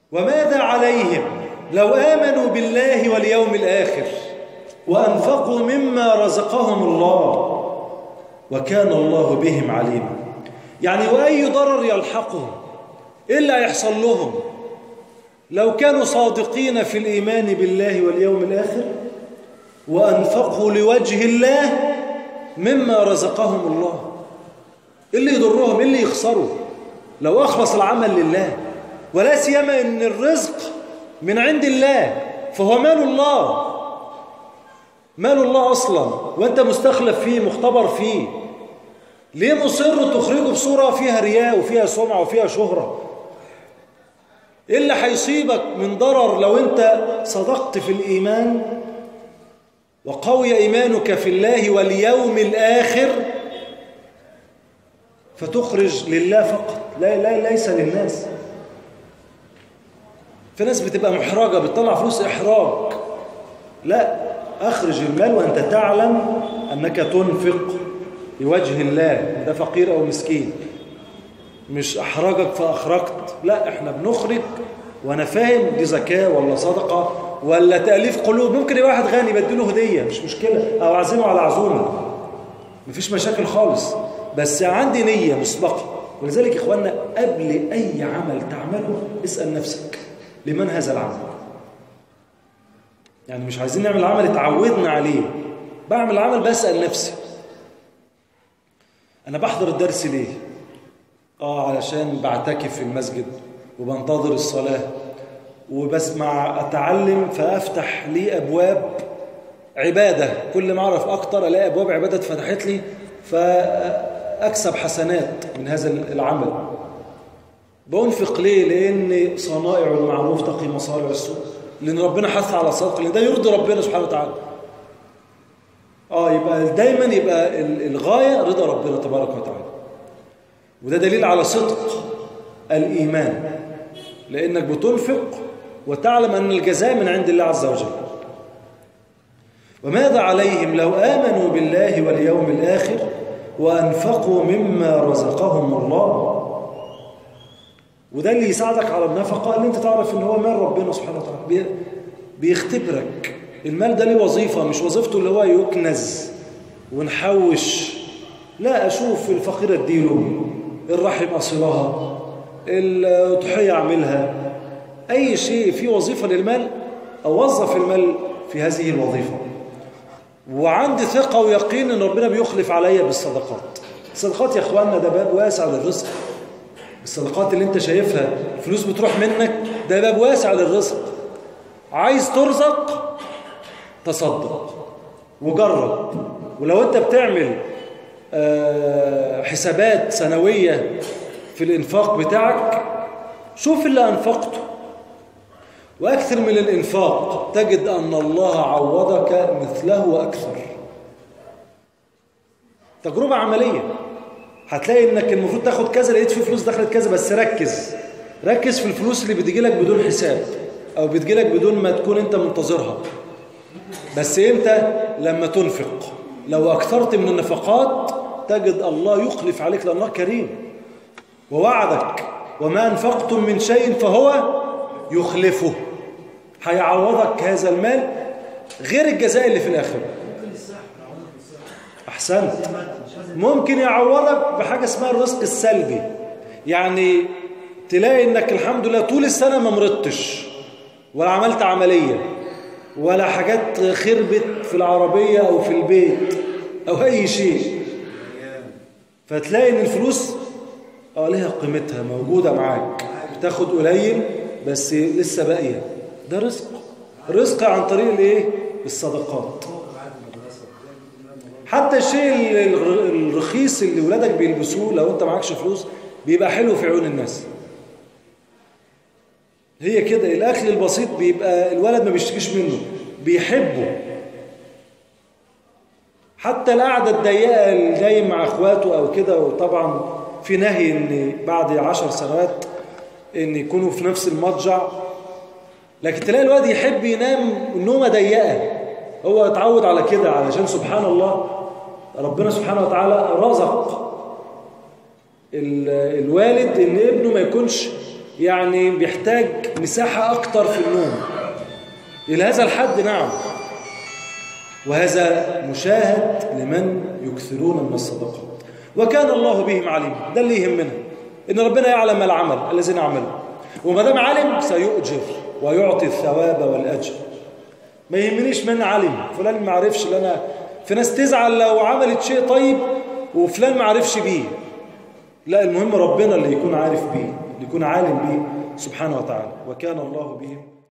وماذا عليهم لو آمنوا بالله واليوم الآخر وأنفقوا مما رزقهم الله وكان الله بهم عليما يعني وأي ضرر يلحقهم إلا يحصل لهم لو كانوا صادقين في الإيمان بالله واليوم الآخر وأنفقوا لوجه الله مما رزقهم الله إيه اللي يضرهم إيه اللي يخسروا لو أخلص العمل لله ولا سيما إن الرزق من عند الله فهو مال الله مال الله أصلا وأنت مستخلف فيه مختبر فيه ليه مصر تخرجه بصورة فيها رياء وفيها سمعة وفيها شهرة إيه اللي هيصيبك من ضرر لو أنت صدقت في الإيمان وقوي إيمانك في الله واليوم الآخر فتخرج لله فقط لا, لا ليس للناس في ناس بتبقى محرجة بتطلع فلوس إحراج لا أخرج المال وأنت تعلم أنك تنفق لوجه الله ده فقير أو مسكين مش أحرجك فأخرجت لا احنا بنخرج وأنا فاهم دي زكاة ولا صدقة ولا تأليف قلوب ممكن يبقى واحد غني بديله هدية مش مشكلة أو أعزمه على عزومة مفيش مشاكل خالص بس عندي نية مسبقة ولذلك إخواننا قبل أي عمل تعمله اسأل نفسك لمن هذا العمل يعني مش عايزين نعمل عمل اتعودنا عليه بعمل عمل بسأل نفسي أنا بحضر الدرس ليه آه علشان بعتكف في المسجد وبنتظر الصلاة وبسمع أتعلم فأفتح لي أبواب عبادة كل ما أعرف أكتر ألاقي أبواب عبادة اتفتحت لي فأكسب حسنات من هذا العمل بأنفق ليه لأن صنائع المعروف تقي مصارع السوء لأن ربنا حث على الصدق لأن ده يرضي ربنا سبحانه وتعالى آه يبقى دايما يبقى الغاية رضا ربنا تبارك وتعالى وده دليل على صدق الإيمان لأنك بتنفق وتعلم أن الجزاء من عند الله عز وجل وماذا عليهم لو آمنوا بالله واليوم الآخر وأنفقوا مما رزقهم الله وده اللي يساعدك على النفقة اللي انت تعرف ان هو مال ربنا سبحانه وتعالى بيختبرك المال ده ليه وظيفة مش وظيفته اللي هو يكنز ونحوش لا أشوف الفقير اديله الرحم أصلها الضحية أعملها أي شيء فيه وظيفة للمال أوظف المال في هذه الوظيفة وعندي ثقة ويقين أن ربنا بيخلف عليا بالصدقات الصدقات يا أخواننا ده باب واسع للرزق الصدقات اللي انت شايفها فلوس بتروح منك ده باب واسع للرزق عايز ترزق تصدق وجرب ولو انت بتعمل حسابات سنوية في الإنفاق بتاعك شوف اللي أنفقته وأكثر من الإنفاق تجد أن الله عوضك مثله وأكثر تجربة عملية هتلاقي انك المفروض تاخد كذا لقيت في فلوس دخلت كذا بس ركز ركز في الفلوس اللي بتجيلك بدون حساب او بتجيلك بدون ما تكون انت منتظرها بس امتى لما تنفق لو اكثرت من النفقات تجد الله يخلف عليك لان الله كريم ووعدك وما انفقتم من شيء فهو يخلفه هيعوضك هذا المال غير الجزاء اللي في الاخره احسنت ممكن يعوضك بحاجة اسمها الرزق السلبي يعني تلاقي انك الحمد لله طول السنة ما مرضتش ولا عملت عملية ولا حاجات خربت في العربية او في البيت او اي شيء فتلاقي ان الفلوس اه ليها قيمتها موجودة معاك بتاخد قليل بس لسه باقية ده رزق رزق عن طريق الايه الصدقات حتى الشيء الرخيص اللي ولادك بيلبسوه لو انت معكش فلوس بيبقى حلو في عيون الناس هي كده الاكل البسيط بيبقى الولد ما بيشتكيش منه بيحبه حتى القعده الضيقه اللي جاي مع اخواته او كده وطبعا في نهي ان بعد عشر سنوات ان يكونوا في نفس المضجع لكن تلاقي الولد يحب ينام نومه ضيقه هو اتعود على كده علشان سبحان الله ربنا سبحانه وتعالى رزق الوالد ان ابنه ما يكونش يعني بيحتاج مساحة أكتر في النوم إلى هذا الحد نعم وهذا مشاهد لمن يكثرون من الصدقات وكان الله بهم عليم ده اللي يهمنا إن ربنا يعلم العمل الذين عملوا وما دام علم سيؤجر ويعطي الثواب والأجر ما يهمنيش من علم فلان ما عرفش لنا في ناس تزعل لو عملت شيء طيب وفلان ما عرفش بيه لا المهم ربنا اللي يكون عارف بيه اللي يكون عالم بيه سبحانه وتعالى وكان الله بهم